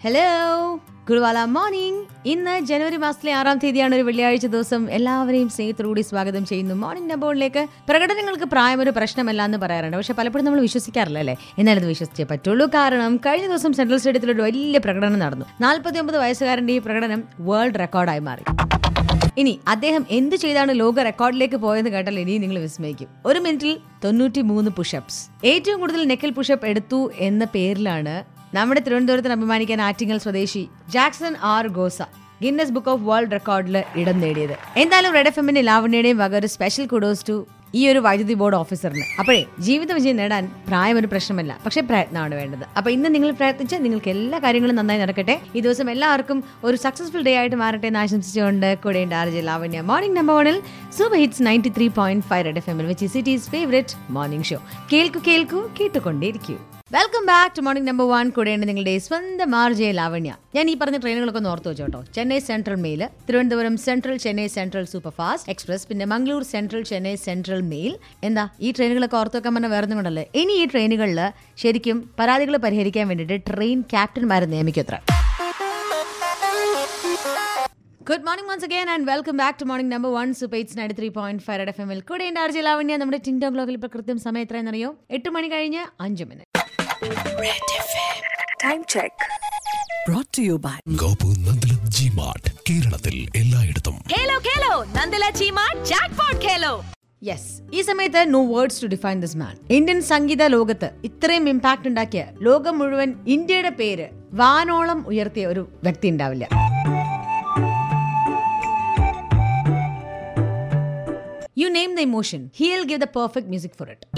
Hello ഗുരുവാല morning ഇന്ന് ജനുവരി മാസത്തിലെ ആറാം തീയതിയാണ് ഒരു വെള്ളിയാഴ്ച ദിവസം എല്ലാവരെയും സ്നേഹത്തോടുകൂടി സ്വാഗതം ചെയ്യുന്നു മോർണിംഗ് നമ്പോളിലേക്ക് പ്രകടനങ്ങൾക്ക് പ്രായം ഒരു പ്രശ്നമല്ല എന്ന് പറയാറുണ്ട് പക്ഷെ പലപ്പോഴും നമ്മൾ വിശ്വസിക്കാറില്ല അല്ലേ എന്നാലും അത് വിശ്വസിച്ചേ പറ്റുള്ളൂ കാരണം കഴിഞ്ഞ ദിവസം സെൻട്രൽ സ്റ്റേഡിയത്തിൽ ഒരു വലിയ പ്രകടനം നടന്നു നാൽപ്പത്തി ഒമ്പത് വയസ്സുകാരന്റെ ഈ പ്രകടനം വേൾഡ് റെക്കോർഡായി മാറി ഇനി അദ്ദേഹം എന്ത് ചെയ്താണ് ലോക റെക്കോർഡിലേക്ക് പോയെന്ന് കേട്ടാൽ ഇനിയും നിങ്ങൾ വിസ്മയിക്കും ഒരു മിനിറ്റിൽ തൊണ്ണൂറ്റി മൂന്ന് പുഷപ്സ് ഏറ്റവും കൂടുതൽ നെക്കൽ പുഷപ്പ് എടുത്തു എന്ന പേരിലാണ് നമ്മുടെ തിരുവനന്തപുരത്തിന് അഭിമാനിക്കാൻ ആറ്റിങ്ങൽ സ്വദേശി ജാക്സൺ ആർ ഗോസ ഗിന്നസ് ബുക്ക് ഓഫ് വേൾഡ് റെക്കോർഡിൽ ഇടം നേടിയത് എന്തായാലും റെഡ് എഫ് എമ്മിന്റെ ലാവണ്യയുടെയും വക ഒരു സ്പെഷ്യൽ കുഡോസ് ടു ഈ ഒരു വൈദ്യുതി ബോർഡ് ഓഫീസറിന് അപ്പോഴേ ജീവിത വിജയം നേടാൻ പ്രായം ഒരു പ്രശ്നമല്ല പക്ഷേ പ്രയത്നമാണ് വേണ്ടത് അപ്പൊ ഇന്ന് നിങ്ങൾ പ്രയത്നിച്ച് നിങ്ങൾക്ക് എല്ലാ കാര്യങ്ങളും നന്നായി നടക്കട്ടെ ഈ ദിവസം എല്ലാവർക്കും ഒരു സക്സസ്ഫുൾ ഡേ ആയിട്ട് മാറട്ടെ എന്ന് ആശംസിച്ചുകൊണ്ട് കൂടെയുണ്ട് R J Lavanya morning number വണിൽ super hits ninety three point five red F എമ്മിൽ വെച്ച് സിറ്റീസ് ഫേവറേറ്റ് മോർണിംഗ് ഷോ കേൾക്കൂ കേൾക്കൂ കേട്ടുകൊണ്ടേയിരിക്കൂ welcome back to morning number one കൂടെയുണ്ട് നിങ്ങളുടെ സ്വന്തം ആർ ജെ ലാവണ്യ ഞാൻ ഈ പറഞ്ഞ ട്രെയിനുകളൊക്കെ ഒന്ന് ഓർത്ത് വെച്ചോട്ടോ Chennai central mail Thiruvananthapuram central Chennai central super fast express പിന്നെ Mangalore central Chennai central mail എന്താ ഈ ട്രെയിനുകളൊക്കെ ഓർത്ത് വെക്കാൻ പറഞ്ഞ വേറെ കൊണ്ടല്ലേ ഇനി ഈ ട്രെയിനുകളിൽ ശരിക്കും പരാതികൾ പരിഹരിക്കാൻ വേണ്ടിയിട്ട് ട്രെയിൻ ക്യാപ്റ്റന്മാരെ നിയമിക്കത്ര good morning once again and welcome back to morning number one super hits ninety three point five F എമ്മിൽ കൂടെ എൻ്റെ ആർജി ലാവണ്യ നമ്മുടെ ടിൻഡോ ഗ്ലോക്കിൽ ഇപ്പോൾ കൃത്യം സമയം എത്രയെന്നറിയോ എട്ട് മണി കഴിഞ്ഞ് അഞ്ച് minute Time check. Brought to you by Gopu Nandalam G mart കേരളത്തിൽ എല്ലായിടത്തും ഖേലോ ഖേലോ നന്ദല ചീമാ ജാക്ക്പോട്ട് ഖേലോ യെസ് ഈ സമയത്ത് no words to define this man Indian സംഗീത ലോകത്ത് ഇത്രയും ഇമ്പാക്ട് ഉണ്ടാക്കിയ ലോകം മുഴുവൻ ഇന്ത്യയുടെ പേര് വാനോളം ഉയർത്തിയ ഒരു വ്യക്തി ഉണ്ടാവില്ല you name the emotion he'll give the perfect music for it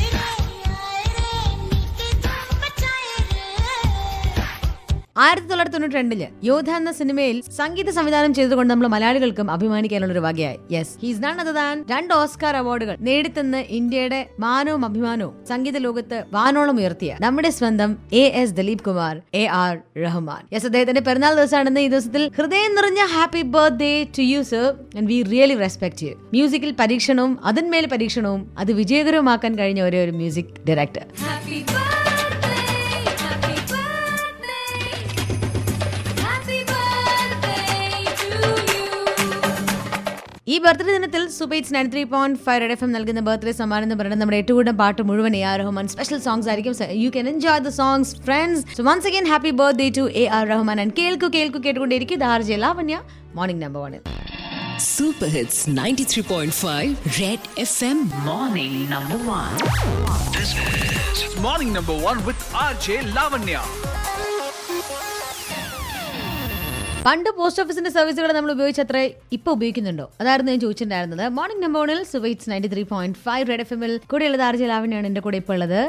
ആയിരത്തി തൊള്ളായിരത്തി തൊണ്ണൂറ്റി രണ്ടില് യോധ എന്ന സിനിമയിൽ സംഗീത സംവിധാനം ചെയ്തുകൊണ്ട് നമ്മൾ മലയാളികൾക്കും അഭിമാനിക്കാനുള്ള ഒരു വകയായി yes he's none other than രണ്ട് ഓസ്കാർ അവാർഡുകൾ നേടിത്തന്ന് ഇന്ത്യയുടെ മാനവും അഭിമാനവും സംഗീത ലോകത്ത് വാനോളം ഉയർത്തിയ നമ്മുടെ സ്വന്തം A S Dileep Kumar A R Rahman yes അദ്ദേഹത്തിന്റെ പിറന്നാൾ ദിവസമാണെന്ന് ഈ ദിവസത്തിൽ ഹൃദയം നിറഞ്ഞ happy birthday to you sir and we really respect you മ്യൂസിക്കിൽ പരീക്ഷണവും അതിന്മേൽ പരീക്ഷണവും അത് വിജയകരമാക്കാൻ കഴിഞ്ഞ ഒരേ ഒരു music director Happy birthday, happy birthday, happy birthday to you. ഈ ബർത്ത്ഡേ ദിനത്തിൽ super hits nine three point five red F M നൽകുന്ന ബർത്ത്ഡേ സമ്മാനം എന്ന് പറയുന്നത് നമ്മുടെ ഏറ്റവും കൂടുതൽ പാട്ട് മുഴുവൻ A R Rahman special songs ആയിരിക്കും you can enjoy the songs friends so once again happy birthday to A R Rahman and കേൾക്കു കേൾക്കു കേട്ടുകൊണ്ടിരിക്കും ദാർജെ Lavanya morning number one Super Hits 93.5 Red FM Morning Number 1. Morning number one with RJ Lavanya. പണ്ട് post ഓഫീസിന്റെ സർവീസുകൾ നമ്മൾ ഉപയോഗിച്ചത്ര ഇപ്പൊ ഉപയോഗിക്കുന്നുണ്ടോ അതായിരുന്നു ഞാൻ ചോദിച്ചിട്ടുണ്ടായിരുന്നത് മോർണിംഗ് നമ്പർ വണിൽ super hits ninety three point five red F എമ്മിൽ കൂടെയുള്ളത് ആർജെ ലാവണ്യാണ് എന്റെ കൂടെ ഇപ്പോൾ ഉള്ളത്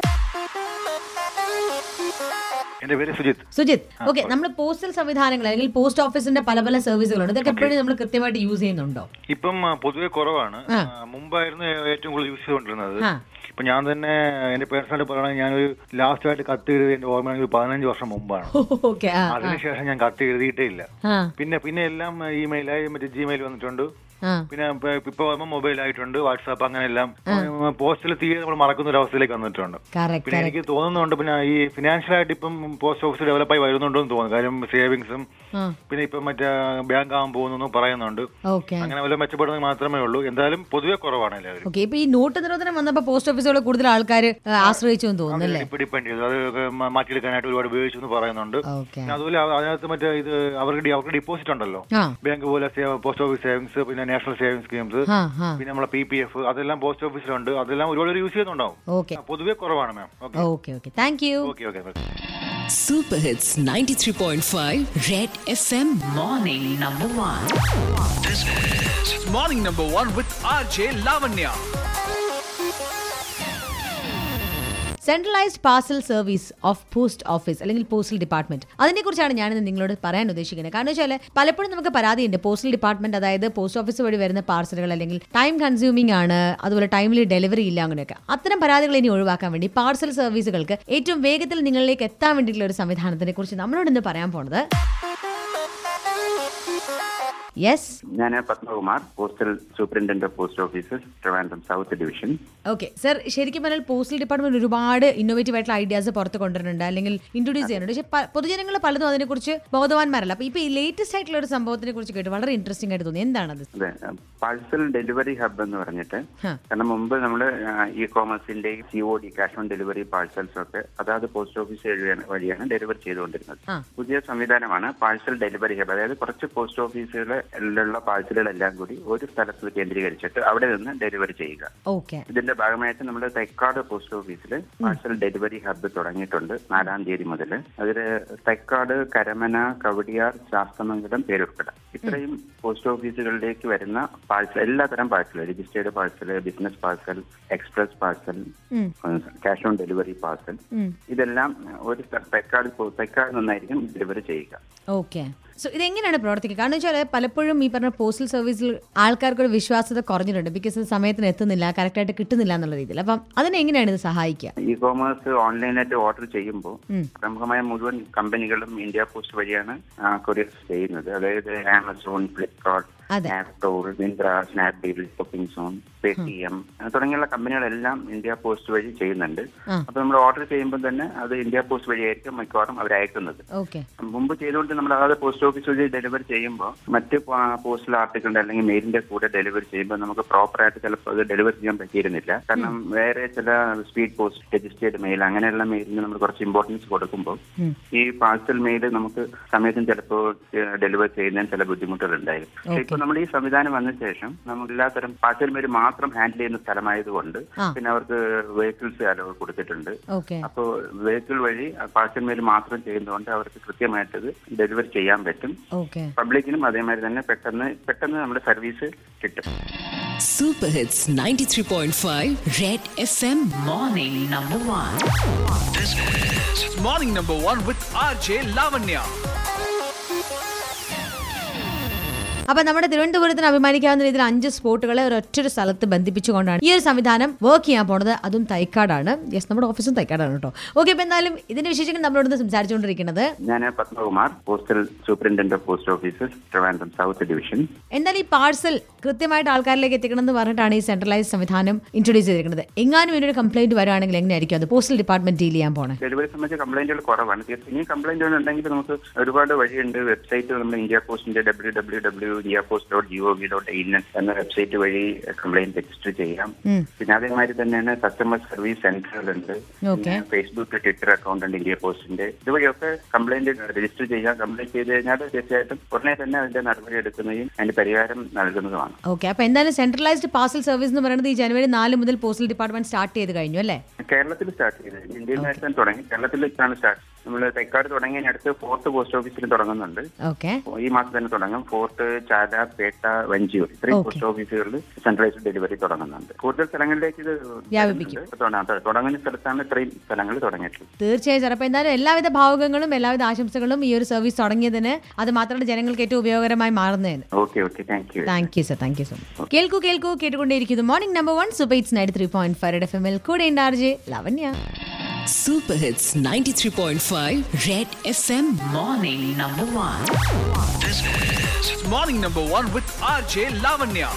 എന്റെ പേര് സുജിത്ത് സുജിത് ഓക്കെ നമ്മൾ പോസ്റ്റൽ സംവിധാനങ്ങൾ അല്ലെങ്കിൽ പോസ്റ്റ് ഓഫീസിന്റെ പല പല സർവീസുകളുണ്ട് ഇതൊക്കെ എപ്പോഴും നമ്മൾ കൃത്യമായിട്ട് യൂസ് ചെയ്യുന്നുണ്ടോ ഇപ്പം ആ, പൊതുവെ കുറവാണ് ആ. ആ, മുമ്പായിരുന്നു ഏറ്റവും കൂടുതൽ യൂസ് ചെയ്തുകൊണ്ടിരുന്നത് ആ. ഇപ്പൊ ഞാൻ തന്നെ എന്റെ പേഴ്സണായിട്ട് പറയുകയാണെങ്കിൽ ഞാനൊരു ലാസ്റ്റ് ആയിട്ട് കത്ത് എഴുതി എന്റെ ഓർമ്മയാണെങ്കിൽ ഒരു പതിനഞ്ച് വർഷം മുമ്പാണ് ഓക്കെ ആ ആ, അതിനുശേഷം ഞാൻ കത്ത് എഴുതിയിട്ടേ ഇല്ല ആ പിന്നെ പിന്നെ എല്ലാം ഇമെയിലായി മറ്റേ ജിമെയിൽ വന്നിട്ടുണ്ട് ആ പിന്നെ ഇപ്പൊ- ഇപ്പൊ വരുമ്പോൾ മൊബൈൽ ആയിട്ടുണ്ട് വാട്സാപ്പ് അങ്ങനെ എല്ലാം പോസ്റ്റിൽ തീരെ നമ്മൾ മറക്കുന്ന ഒരു അവസ്ഥയിലേക്ക് വന്നിട്ടുണ്ട് കറക്റ്റ് പിന്നെ എനിക്ക് തോന്നുന്നുണ്ട് പിന്നെ ഈ ഫിനാൻഷ്യൽ ആയിട്ട് ഇപ്പം പോസ്റ്റ് ഓഫീസ് ഡെവലപ്പായി വരുന്നുണ്ടോ എന്ന് തോന്നുന്നു കാര്യം സേവിങ്സും ആ പിന്നെ ഇപ്പം മറ്റേ ബാങ്ക് ആകാൻ പോകുന്നു പറയുന്നുണ്ട് ഓക്കെ അങ്ങനെ വല്ല മെച്ചപ്പെടുന്നത് മാത്രമേ ഉള്ളൂ എന്തായാലും പൊതുവെ കുറവാണ് എല്ലാവരും ഓക്കെ ഇപ്പൊ ഈ നോട്ട് നിരോധനം വന്നപ്പോ പോസ്റ്റ് ഓഫീസുകൾ കൂടുതൽ ആൾക്കാർ ആശ്രയിച്ചു എന്ന് തോന്നുന്നു അല്ലേ ഇപ്പൊ ഡിപ്പെൻഡ് ചെയ്തു അത് മ- മാറ്റിയെടുക്കാനായിട്ട് ഒരുപാട് ഉപയോഗിച്ചു എന്ന് പറയുന്നുണ്ട് ഓക്കെ പിന്നെ അതുപോലെ അവ- അതിനകത്ത് മറ്റേ ഇത് അവർക്ക് ഡി- അവർക്ക് ഡിപ്പോസിറ്റ് ഉണ്ടല്ലോ ആ ബാങ്ക് പോലെ പോസ്റ്റ് ഓഫീസ് സേവിങ്സ് പിന്നെ നാഷണൽ സേവിങ്സ് സ്കീംസ് ആ ആ പിന്നെ നമ്മളെ പി പി എഫ് അതെല്ലാം പോസ്റ്റ് ഓഫീസിലുണ്ട് അതെല്ലാം ഒരുപാട് പേര് യൂസ് ചെയ്യുന്നുണ്ടാവും ഓക്കെ പൊതുവെ കുറവാണ് ma'am okay okay okay thank you okay okay Super Hits 93.5 Red FM Morning Number 1. Morning number one with RJ Lavanya. Centralised parcel service of post office അല്ലെങ്കിൽ postal department അതിനെക്കുറിച്ചാണ് ഞാനിന്ന് നിങ്ങളോട് പറയാൻ ഉദ്ദേശിക്കുന്നത് കാരണം വെച്ചാൽ പലപ്പോഴും നമുക്ക് പരാതിയുണ്ട് പോസ്റ്റൽ ഡിപ്പാർട്ട്മെന്റ് അതായത് പോസ്റ്റ് ഓഫീസ് വഴി വരുന്ന പാർസലുകൾ അല്ലെങ്കിൽ ടൈം കൺസ്യൂമിംഗ് ആണ് അതുപോലെ ടൈമിൽ ഡെലിവറി ഇല്ല അങ്ങനെയൊക്കെ അത്തരം പരാതികൾ ഇനി ഒഴിവാക്കാൻ വേണ്ടി പാർസൽ സർവീസുകൾക്ക് ഏറ്റവും വേഗത്തിൽ നിങ്ങളിലേക്ക് എത്താൻ വേണ്ടിയിട്ടുള്ള ഒരു സംവിധാനത്തിനെ കുറിച്ച് നമ്മളോട് ഇന്ന് പറയാൻ പോണത് യെസ് ഞാൻ Padmakumar postal superintendent of post offices Trivandrum south division okay sir ശരിക്കും പറഞ്ഞാൽ പോസ്റ്റൽ ഡിപ്പാർട്ട്മെന്റ് ഒരുപാട് ഇന്നോവേറ്റീവ് ആയിട്ടുള്ള ഐഡിയാസ് പുറത്ത് കൊണ്ടുവരുന്നുണ്ട് അല്ലെങ്കിൽ ഇൻട്രൊഡ്യൂസ് ചെയ്യുന്നുണ്ട് പക്ഷേ പ- പൊതുജനങ്ങൾ പലതും അതിനെക്കുറിച്ച് ബോധവാന്മാരല്ല അപ്പൊ ഇപ്പൊ ഈ ലേറ്റസ്റ്റ് ആയിട്ടുള്ള ഒരു സംഭവത്തിനെ കുറിച്ച് കേട്ട് വളരെ ഇൻട്രസ്റ്റിംഗ് ആയിട്ട് തോന്നി എന്താണത് അതെ പാഴ്സൽ ഡെലിവറി ഹബ് എന്ന് പറഞ്ഞിട്ട് ഹ. കാരണം മുമ്പ് നമ്മൾ ഇ കോമേഴ്സിന്റെ C O D cash on delivery parcels ഒക്കെ അതാത് പോസ്റ്റ് ഓഫീസ് വഴിയാണ് വഴിയാണ് ഡെലിവറി ചെയ്തുകൊണ്ടിരുന്നത് ആ. പുതിയ സംവിധാനമാണ് പാഴ്സൽ ഡെലിവറി ഹബ് അതായത് കുറച്ച് പോസ്റ്റ് ഓഫീസുകളിലുള്ള പാഴ്സലുകളെല്ലാം കൂടി ഒരു സ്ഥലത്ത് കേന്ദ്രീകരിച്ചിട്ട് അവിടെ നിന്ന് ഡെലിവറി ചെയ്യുക ഓക്കെ ഇതിന്റെ ഭാഗമായിട്ട് നമ്മൾ തെക്കാട് പോസ്റ്റ് ഓഫീസിൽ പാഴ്സൽ ഡെലിവറി ഹബ്ബ് തുടങ്ങിയിട്ടുണ്ട് നാലാം തീയതി മുതൽ അതിൽ തെക്കാട് കരമന കവടിയാർ ശാസ്തമംഗലം പേരുൾപ്പെട ഇത്രയും പോസ്റ്റ് ഓഫീസുകളിലേക്ക് വരുന്ന പാഴ്സൽ എല്ലാത്തരം parcel registered parcel business parcel express parcel cash on delivery parcel ഇതെല്ലാം ഒരു സ്ഥ- തെക്കാട് പോ- തെക്കാട് നിന്നായിരിക്കും ഡെലിവറി ചെയ്യുക ഓക്കെ സോ ഇതെങ്ങനെയാണ് പ്രവർത്തിക്കുക കാരണം വെച്ചാൽ പലപ്പോഴും ഈ പറഞ്ഞ പോസ്റ്റൽ സർവീസിൽ ആൾക്കാർക്കൊരു വിശ്വാസ്യത കുറഞ്ഞിട്ടുണ്ട് ബിക്കോസ് ഇത് സമയത്തിന് എത്തുന്നില്ല കറക്റ്റായിട്ട് കിട്ടുന്നില്ല എന്നുള്ള രീതിയിൽ അപ്പം അതിനെ എങ്ങനെയാണ് ഇത് സഹായിക്കുക ഇ കോമേഴ്സ് ഓൺലൈനായിട്ട് ഓർഡർ ചെയ്യുമ്പോൾ പ്രമുഖമായ മുഴുവൻ കമ്പനികളും ഇന്ത്യ പോസ്റ്റ് വഴിയാണ് കൊറിയർ ചെയ്യുന്നത് അതായത് ആമസോൺ ഫ്ലിപ്കാർട്ട് അതെ. ആപ്റ്റോർ Myntra Snapdeal shopping zone Paytm തുടങ്ങിയുള്ള കമ്പനികളെല്ലാം ഇന്ത്യ പോസ്റ്റ് വഴി ചെയ്യുന്നുണ്ട് ആ. അപ്പൊ നമ്മൾ ഓർഡർ ചെയ്യുമ്പോൾ തന്നെ അത് ഇന്ത്യ പോസ്റ്റ് വഴിയായിരിക്കും മിക്കവാറും അവർ അയക്കുന്നത് ഓക്കെ മുമ്പ് ചെയ്തുകൊണ്ട് നമ്മൾ അതായത് പോസ്റ്റ് ഓഫീസ് വഴി ഡെലിവറി ചെയ്യുമ്പോൾ മറ്റ് പോസ്റ്റൽ ആർട്ടിക്കിളിന്റെ അല്ലെങ്കിൽ മെയിലിന്റെ കൂടെ ഡെലിവറി ചെയ്യുമ്പോൾ നമുക്ക് പ്രോപ്പർ ആയിട്ട് ചിലപ്പോൾ അത് ഡെലിവറി ചെയ്യാൻ പറ്റിയിരുന്നില്ല കാരണം വേറെ ചില സ്പീഡ് പോസ്റ്റ് രജിസ്റ്റേർഡ് മെയിൽ അങ്ങനെയുള്ള മെയിലിന് നമ്മൾ കുറച്ച് ഇമ്പോർട്ടൻസ് കൊടുക്കുമ്പോൾ ഈ പാഴ്സൽ മെയിൽ നമുക്ക് സമയത്തും ചിലപ്പോൾ ഡെലിവർ ചെയ്യുന്നതിന് ചില ബുദ്ധിമുട്ടുകൾ ഉണ്ടായിരുന്നു പക്ഷേ ഇപ്പൊ നമ്മൾ ഈ സംവിധാനം വന്ന ശേഷം നമ്മൾ എല്ലാത്തരം പാഴ്സൽ മെയിൽ മാത്രം ഹാൻഡിൽ ചെയ്യുന്ന സ്ഥലമായതുകൊണ്ട് ആ. പിന്നെ അവർക്ക് വെഹിക്കിൾസ് അലവ് കൊടുത്തിട്ടുണ്ട് ഓക്കെ അപ്പോൾ വെഹിക്കിൾ വഴി പാഴ്സൽ മെയിൽ മാത്രം ചെയ്യുന്നതുകൊണ്ട് അവർക്ക് കൃത്യമായിട്ട് ഇത് ഡെലിവറി ചെയ്യാൻ പറ്റും ഓക്കെ പബ്ലിക്കിനും അതേമാതിരി തന്നെ പെട്ടെന്ന് പെട്ടെന്ന് നമ്മുടെ സർവീസ് കിട്ടും Super Hits 93.5 Red FM Morning number one. Morning number one with RJ Lavanya. അപ്പൊ നമ്മുടെ തിരുവനന്തപുരത്തിന് അഭിമാനിക്കാവുന്ന രീതിയിൽ അഞ്ച് സ്പോട്ടുകളെ ഒരൊറ്റൊരു സ്ഥലത്ത് ബന്ധിപ്പിച്ചുകൊണ്ടാണ് ഈ ഒരു സംവിധാനം വർക്ക് ചെയ്യാൻ പോണത് അതും തൈക്കാടാണ് യെസ് നമ്മുടെ ഓഫീസും തൈക്കാടാണ് കേട്ടോ ഓക്കെ അപ്പൊ എന്തായാലും ഇതിന്റെ വിശേഷങ്ങൾ നമ്മളോട് സംസാരിച്ചുകൊണ്ടിരിക്കുന്നത് ഞാൻ Padmakumar postal superintendent of post offices Trivandrum south division എന്നാൽ ഈ പാഴ്സൽ കൃത്യമായിട്ട് ആൾക്കാരിലേക്ക് എത്തിക്കണം എന്ന് പറഞ്ഞിട്ടാണ് ഈ സെൻട്രലൈസ് സംവിധാനം ഇൻട്രൊഡ്യൂസ് ചെയ്തിരിക്കുന്നത് എങ്ങാനും ഇതിനൊരു കംപ്ലൈന്റ് വരുവാണെങ്കിൽ എങ്ങനെയായിരിക്കും അത് പോസ്റ്റൽ ഡിപ്പാർട്ട്മെന്റ് ഡീൽ ചെയ്യാൻ പോണേ ഡെലിവറി സംബന്ധിച്ച കംപ്ലൈന്റുകൾ കുറവാണ് തീർച്ചയായും ഇനി കംപ്ലൈന്റുകൾ ഉണ്ടെങ്കിൽ നമുക്ക് ഒരുപാട് വഴിയുണ്ട് വെബ്സൈറ്റ് നമ്മൾ ഇന്ത്യ പോസ്റ്റിന്റെ W W W India post dot G O V dot in എന്ന വെബ്സൈറ്റ് വഴി കംപ്ലൈന്റ് രജിസ്റ്റർ ചെയ്യാം പിന്നെ അതേമാതിരി തന്നെയാണ് കസ്റ്റമർ സർവീസ് സെന്ററുകളുണ്ട് Okay. ഫേസ്ബുക്ക് ട്വിറ്റർ അക്കൗണ്ട് ഉണ്ട് ഇന്ത്യ പോസ്റ്റിന്റെ ഇതുവഴിയൊക്കെ കംപ്ലൈന്റ് രജിസ്റ്റർ ചെയ്യാം കംപ്ലൈന്റ് ചെയ്ത് കഴിഞ്ഞാൽ തീർച്ചയായിട്ടും ഉടനെ തന്നെ അതിന്റെ നടപടി എടുക്കുന്നതും അതിന്റെ പരിഹാരം നൽകുന്നതുമാണ് ഓക്കെ അപ്പൊ എന്തായാലും സെൻട്രലൈസ്ഡ് പാർസൽ സർവീസ് എന്ന് പറയുന്നത് ഈ ജനുവരി നാല് മുതൽ പോസ്റ്റൽ ഡിപ്പാർട്ട്മെന്റ് സ്റ്റാർട്ട് ചെയ്ത് കഴിഞ്ഞു അല്ലേ കേരളത്തിൽ സ്റ്റാർട്ട് ചെയ്തത് ഇന്ത്യൻ നാഷണൽ തുടങ്ങി കേരളത്തിലാണ് സ്റ്റാർട്ട് നമ്മൾ തെക്കാട് തുടങ്ങി അടുത്ത് ഫോർത്ത് പോസ്റ്റ് ഓഫീസിൽ തുടങ്ങുന്നുണ്ട് ഓക്കെ ഈ മാസം തന്നെ തുടങ്ങും ഫോർട്ട് ചാല പേട്ട വഞ്ചിയൂർ ഇത്രയും Okay. പോസ്റ്റ് ഓഫീസുകളിൽ സെൻട്രലൈസ്ഡ് ഡെലിവറി തുടങ്ങുന്നുണ്ട് കൂടുതൽ സ്ഥലങ്ങളിലേക്ക് ഇത് വ്യാപിപ്പിക്കും. വരുന്നുണ്ട്. തുടങ്ങാം. തുടങ്ങുന്ന സ്ഥലത്താണ് ഇത്രയും സ്ഥലങ്ങൾ തുടങ്ങിയിട്ടുള്ളത് തീർച്ചയായും സാർ അപ്പോൾ എന്തായാലും എല്ലാവിധ ഭാവുകങ്ങളും എല്ലാവിധ ആശംസകളും ഈ ഒരു സർവീസ് തുടങ്ങിയതിന് അത് മാത്രമല്ല ജനങ്ങൾക്ക് ഏറ്റവും ഉപയോഗകരമായി മാറുന്നതിന് okay okay thank you thank you sir thank you so much കേൾക്കൂ കേൾക്കൂ കേട്ടുകൊണ്ടേയിരിക്കുന്നു morning number one super hits ninety three point five F M എൽ കൂടെ ഉണ്ടാർജെ ലവന്യ Super Hits 93.5 Red FM Morning number one. Morning number one with RJ Lavanya.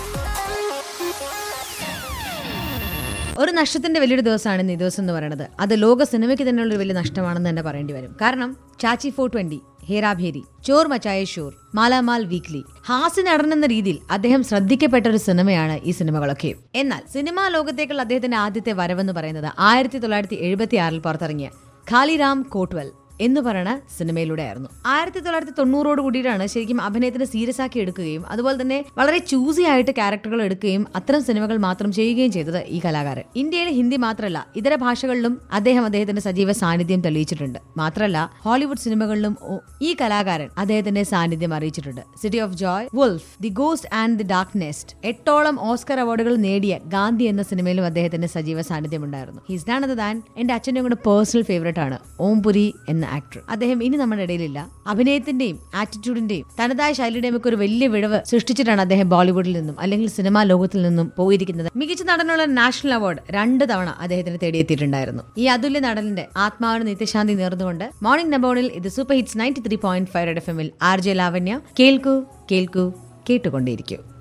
ഒരു നഷ്ടത്തിന്റെ വലിയൊരു ദിവസമാണ് ഇന്ന് ഈ ദിവസം എന്ന് പറയുന്നത് അത് ലോക സിനിമയ്ക്ക് തന്നെയുള്ള ഒരു വലിയ നഷ്ടമാണെന്ന് തന്നെ പറയേണ്ടി വരും കാരണം ചാച്ചി ഫോർ ട്വന്റി ഹേരാഭേരി ചോർ മച്ചായ ഷോർ മാലാമാൽ വീക്ക്ലി ഹാസ്യ നടൻ എന്ന രീതിയിൽ അദ്ദേഹം ശ്രദ്ധിക്കപ്പെട്ട ഒരു സിനിമയാണ് ഈ സിനിമകളൊക്കെ എന്നാൽ സിനിമാ ലോകത്തേക്കുള്ള അദ്ദേഹത്തിന്റെ ആദ്യത്തെ വരവെന്ന് പറയുന്നത് ആയിരത്തി തൊള്ളായിരത്തി എഴുപത്തി ആറിൽ പുറത്തിറങ്ങിയ ഖാലിറാം കോട്വൽ എന്ന് പറയുന്ന സിനിമയിലൂടെ ആയിരുന്നു ആയിരത്തി തൊള്ളായിരത്തി തൊണ്ണൂറോട് കൂടിയിട്ടാണ് ശരിക്കും അഭിനയത്തിന് സീരിയസ് ആക്കി എടുക്കുകയും അതുപോലെ തന്നെ വളരെ ചൂസി ആയിട്ട് ക്യാരക്ടറുകൾ എടുക്കുകയും അത്തരം സിനിമകൾ മാത്രം ചെയ്യുകയും ചെയ്തത് ഈ കലാകാരൻ ഇന്ത്യയിലെ ഹിന്ദി മാത്രമല്ല ഇതര ഭാഷകളിലും അദ്ദേഹം അദ്ദേഹത്തിന്റെ സജീവ സാന്നിധ്യം തെളിയിച്ചിട്ടുണ്ട് മാത്രമല്ല ഹോളിവുഡ് സിനിമകളിലും ഒ- ഈ കലാകാരൻ അദ്ദേഹത്തിന്റെ സാന്നിധ്യം അറിയിച്ചിട്ടുണ്ട് city of joy wolf the ghost and the darkness എട്ടോളം ഓസ്കർ അവാർഡുകൾ നേടിയ ഗാന്ധി എന്ന സിനിമയിലും അദ്ദേഹത്തിന്റെ സജീവ സാന്നിധ്യം ഉണ്ടായിരുന്നു ഹിസ് ഡാൻ ദാൻ എന്റെ അച്ഛൻ്റെ കൂടെ പേഴ്സണൽ ഫേവറേറ്റ് ആണ് ഓംപുരി എന്ന ആക്ടർ അദ്ദേഹം ഇനി നമ്മുടെ ഇടയിലില്ല അഭിനയത്തിന്റെയും ആറ്റിറ്റ്യൂഡിന്റെയും തനതായ ശൈലിയുടെയും ഒക്കെ ഒരു വലിയ വിടവ് സൃഷ്ടിച്ചിട്ടാണ് അദ്ദേഹം ബോളിവുഡിൽ നിന്നും അല്ലെങ്കിൽ സിനിമാ ലോകത്തിൽ നിന്നും പോയിരിക്കുന്നത് മികച്ച നടനുള്ള നാഷണൽ അവാർഡ് രണ്ട് തവണ അദ്ദേഹത്തിന് തേടിയെത്തിയിട്ടുണ്ടായിരുന്നു ഈ അതുല്യ നടലിന്റെ ആത്മാവിന് നിത്യശാന്തി നേർന്നുകൊണ്ട് മോർണിംഗ് നമ്പോണിൽ ഇത് super hits ninety three point five F എമ്മിൽ ആർ ജെ ലാവണ്യ കേൾക്കൂ കേൾക്കൂ കേട്ടുകൊണ്ടേയിരിക്കൂ